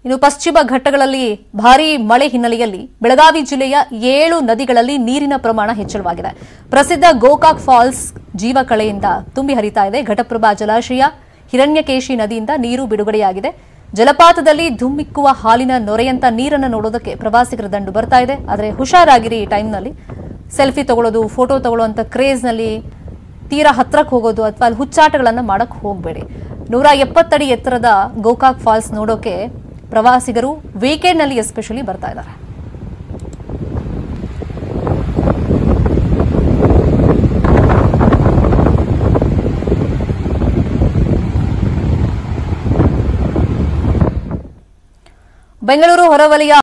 ಇನ್ನು ಪಶ್ಚಿಮ ಘಟ್ಟಗಳಲ್ಲಿ ಭಾರೀ ಮಳೆ ಹಿನ್ನೆಲೆಯಲ್ಲಿ ಬೆಳಗಾವಿ ಜಿಲ್ಲೆಯ ಏಳು ನದಿಗಳಲ್ಲಿ ನೀರಿನ ಪ್ರಮಾಣ ಹೆಚ್ಚಳವಾಗಿದೆ ಪ್ರಸಿದ್ಧ ಗೋಕಾಕ್ ಫಾಲ್ಸ್ ಜೀವಕಳೆಯಿಂದ ತುಂಬಿ ಹರಿತಾ ಇದೆ ಘಟಪ್ರಭಾ ಜಲಾಶಯ ಹಿರಣ್ಯಕೇಶಿ ನದಿಯಿಂದ ನೀರು ಬಿಡುಗಡೆಯಾಗಿದೆ ಜಲಪಾತದಲ್ಲಿ ಧುಮ್ಮಿಕ್ಕುವ ಹಾಲಿನ ನೊರೆಯಂತ ನೀರನ್ನು ನೋಡೋದಕ್ಕೆ ಪ್ರವಾಸಿಗರ ದಂಡು ಬರ್ತಾ ಇದೆ ಆದರೆ ಹುಷಾರಾಗಿರಿ ಈ ಟೈಮ್ನಲ್ಲಿ ಸೆಲ್ಫಿ ತಗೊಳ್ಳೋದು ಫೋಟೋ ತಗೊಳ್ಳುವಂತ ಕ್ರೇಜ್ನಲ್ಲಿ ತೀರಾ ಹತ್ರಕ್ಕೆ ಹೋಗೋದು ಅಥವಾ ಅಲ್ಲಿ ಹುಚ್ಚಾಟಗಳನ್ನು ಮಾಡಕ್ ಹೋಗಬೇಡಿ ನೂರ ಎಪ್ಪತ್ತಡಿ ಎತ್ತರದ ಗೋಕಾಕ್ ಫಾಲ್ಸ್ ನೋಡೋಕೆ ಪ್ರವಾಸಿಗರು ವೀಕೆಂಡ್ನಲ್ಲಿ ಎಸ್ಪೆಷಲಿ ಬರ್ತಾ ಇದ್ದಾರೆ ಬೆಂಗಳೂರು ಹೊರವಲಯ